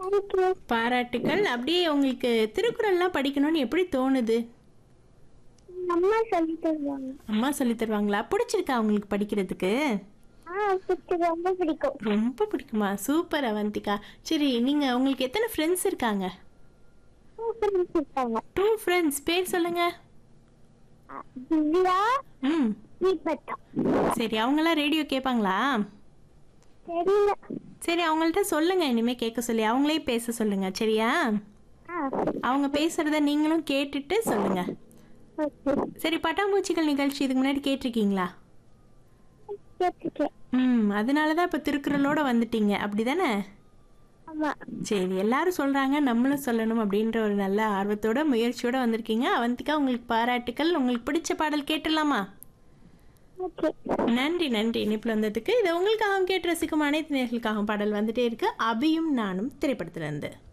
thank you பாராட்டுக்கள் அப்படியே உங்களுக்கு திருக்குறள்லாம் படிக்கணும்னு எப்படி தோணுது அம்மா சொல்லி தருவாங்க அம்மா சொல்லி தருவாங்களா பிடிச்சிருக்கா உங்களுக்கு படிக்கிறதுக்கு ஆ பிடிச்சி ரொம்ப பிடிக்கும் ரொம்ப பிடிக்குமா சூப்பர் அவந்திகா சரி நீங்க உங்களுக்கு எத்தனை ஃப்ரெண்ட்ஸ் இருக்காங்க சூப்பர் இருக்காங்க டூ ஃப்ரெண்ட்ஸ் பேர் சொல்லுங்க திவ்யா ம் தீபத்தா சரி அவங்களாம் ரேடியோ கேட்பாங்களா தெரியல சரி அவங்கள்ட்ட சொல்லுங்க இனிமே கேட்க சொல்லி அவங்களே பேச சொல்லுங்க சரியா ஆ அவங்க பேசுறத நீங்களும் கேட்டுட்டு சொல்லுங்க ஓகே சரி பட்டாம்பூச்சிகள் நிகழ்ச்சி இதுக்கு முன்னாடி கேட்டிருக்கீங்களா கேட்டுருக்கேன் ம் அதனால தான் இப்போ திருக்குறளோட வந்துட்டீங்க அப்படிதானே ஆமா சரி எல்லாரும் சொல்றாங்க நம்மளும் சொல்லணும் அப்படின்ற ஒரு நல்ல ஆர்வத்தோட முயற்சியோட வந்திருக்கீங்க அவந்திகா உங்களுக்கு பாராட்டுக்கள் உங்களுக்கு பிடிச்ச பாடல் கேட்டுடலாமா ஓகே நன்றி நன்றி இணைப்பில் வந்ததுக்கு இது உங்களுக்காகவும் கேட்டு ரசிக்கும் அனைத்து நேர்களுக்காகவும் பாடல் வந்துட்டே இருக்கு அபியும் நானும் திரைப்படத்திலிருந்து